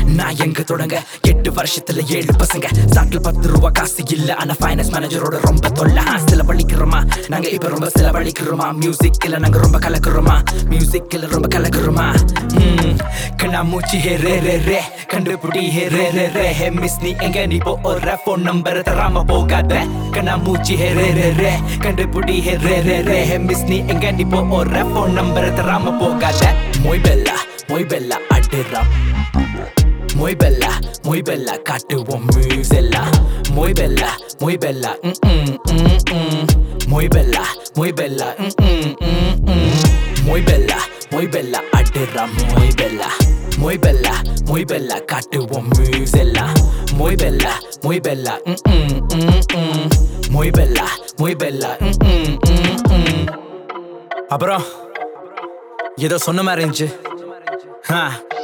நான் எங்க தொடங்க எட்டு வருஷத்துல ஏழு பசங்க சாட்டில் பத்து ரூபா காசு இல்ல ஆனா ஃபைனான்ஸ் மேனேஜரோட ரொம்ப தொல்லை ஆ, சில பழிக்கிறோமா நாங்க இப்ப ரொம்ப சில பழிக்கிறோமா மியூசிக் இல்ல நாங்க ரொம்ப கலக்குறோமா மியூசிக் இல்ல ரொம்ப கலக்குறோமா ம், கண்ணா மூச்சு ஹே ரே ரே ரே கண்டுபிடி ஹே ரே ரே ரே ஹே மிஸ் நீ எங்க நீ போ ஒரு ஃபோன் நம்பர் தராம போகாத கண்ணா மூச்சு ஹே ரே ரே ரே கண்டுபிடி ஹே ரே ரே ரே ஹே மிஸ் நீ எங்க நீ போ ஒரு ஃபோன் நம்பர் தராம போகாத மொய் பெல்லா மொய் பெல்லா அட்டுறாம் Muy bella, muy bella, காட்டுவோம் moves எல்லாம் Muy bella, muy bella, mm mm mm mm Muy bella, muy bella, mm mm mm mm Muy bella, muy bella, அட்டுறாம் muy bella Muy bella, muy bella, காட்டுவோம் moves எல்லாம் Muy bella, muy bella, mm mm mm mm Muy bella, muy bella, mm mm mm mm அப்புறம் ஏதோ சொன்ன மாதிரி இருந்துச்சு ஆ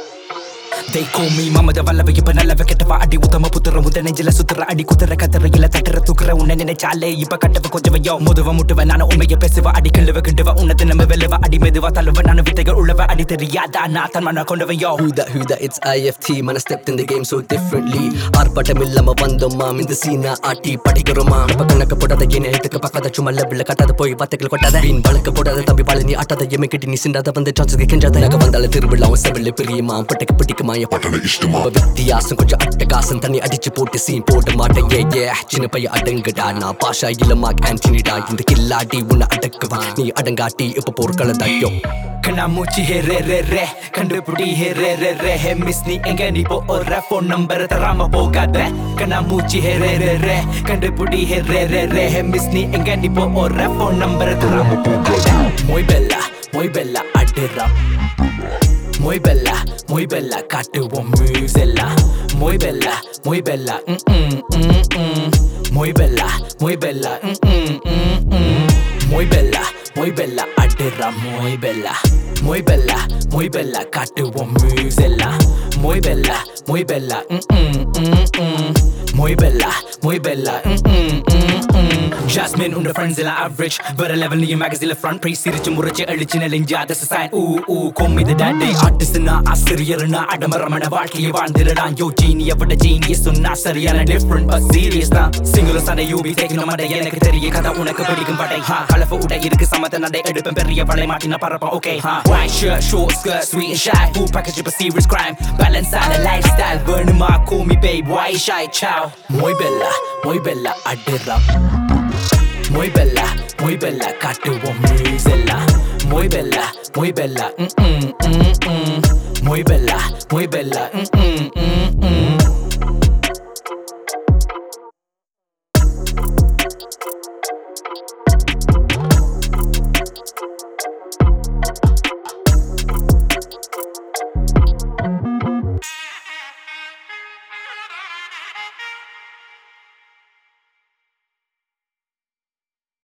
They call me மமத வல்லவ இப்ப நல்லவ கெட்டவ அடி உத்தம புத்துற முத நெஞ்சில சுத்துற அடி குத்துற கத்துற இல்ல தட்டுற தூக்குற உன்னை நினைச்சாலே இப்ப கட்டவ கொஞ்சம் யோ முதுவ முட்டுவ நானும் உண்மைய பேசுவ அடி கிள்ளுவ கிண்டுவ உன்னை தின்னம வெல்லுவ அடி மெதுவா தள்ளுவ நானும் வித்தைகள் உள்ளவ அடி தெரியாதா நான் தன் மன கொண்டவன் யோ Who that, who that, it's IFT Man, I stepped in the game so differently ஆர்ப்பாட்டம் இல்லாம வந்தோமா இந்த சீனா ஆட்டி படிக்கிறோமா இப்ப கணக்கு போடாத என்ன எழுத்துக்கு பக்காத சும்மா லெவல்ல கட்டாத போய் வார்த்தைகள் கொட்டாத வீண் வழக்கு போடாத தம்பி பால நீ ஆட்டாத எமை கட்டி நீ சிந்தாத வந்து சான்ஸுக்கு கெஞ்சாத நகை வந்தால திருவிழா செவில்ல பிரியுமா பட்டைக்கு பிடிக்குமா என் பட்டண இஷ்டமா வித்தியாசம் கொஞ்சம் அட்டகாசம் தண்ணி அடிச்சு போட்டு சீன் போட மாட்டேன் ஏ ஏ சின்ன பைய அடங்குடா நான் பாஷா இல்ல மாக் ஆண்டனிடா இந்த கில்லாடி உன்னை அடக்குவா நீ அடங்காட்டி இப்ப போர்க்கள தட்டியோ கண்ணா மூச்சு ஹே ரே ரே ரே கண்டுபிடி ஹே ரே ரே ரே ஹே மிஸ் நீ எங்க நீ போ ஒரு ஃபோன் நம்பர் தராம போகாத கண்ணா மூச்சு ஹே ரே ரே ரே கண்டுபிடி ஹே ரே ரே ரே ஹே மிஸ் நீ எங்க நீ போ ஒரு ஃபோன் நம்பர் தராம போகாத மொய் பெல்லா மொய் பெல்லா அட்டுறாம் மொய் பெல்லா மொய் பெல்லா காட்டுவோம் மூவ்ஸ் எல்லாம் மொய் பெல்லா மொய் பெல்லா ம் ம் ம் ம் மொய் பெல்லா மொய் பெல்லா ம் ம் ம் ம் மொய் பெல்லா மொய் பெல்லா அட்டுறாம் மொய் பெல்லா மொய் பெல்லா மொய் பெல்லா காட்டுவோம் மூவ்ஸ் எல்லாம் மொய் பெல்லா மொய் பெல்லா ம் ம் ம் ம் மொய் பெல்லா மொய் பெல்லா ம் ம் ம் ம் ஜாஸ்மின் உண்ட ஃப்ரெண்ட்ஸ் எல்லாம் ஆவரேஜ் வேற லெவல் நீ மேகசின்ல ஃப்ரண்ட் ப்ரைஸ் சிரிச்சு முறைச்சு அழிச்சு நெலிஞ்சா தஸ் சைன் ஊ ஊ கொம்மி த டேட்டே ஆர்டிஸ்ட்னா ஆசிரியர்னா அடமரமன வாழ்க்கையை வாழ்ந்துடலாம் யோ ஜீனிய விட ஜீனிய சொன்னா சரியான டிஃப்ரெண்ட் பட் சீரியஸ் தான் சிங்கிள் சண்டை யூபி தேக்கணும் மடை எனக்கு தெரிய கதை உனக்கு பிடிக்கும் படை ஹா கலப்பு உடை இருக்கு சமத்த நடை எடுப்பேன் பெரிய வளை மாட்டின பரப்பம் ஓகே ஹா white shirt short skirt sweet and shy full package of a serious crime balance out the lifestyle வேணுமா call me babe why shy chow மொய் பெல்லா மொய் பெல்லா அடிரம் Muy bella, muy bella, காட்டுவோம் moves எல்லாம் Muy bella, muy bella, mm mm mm mm Muy bella, muy bella, mm mm mm mm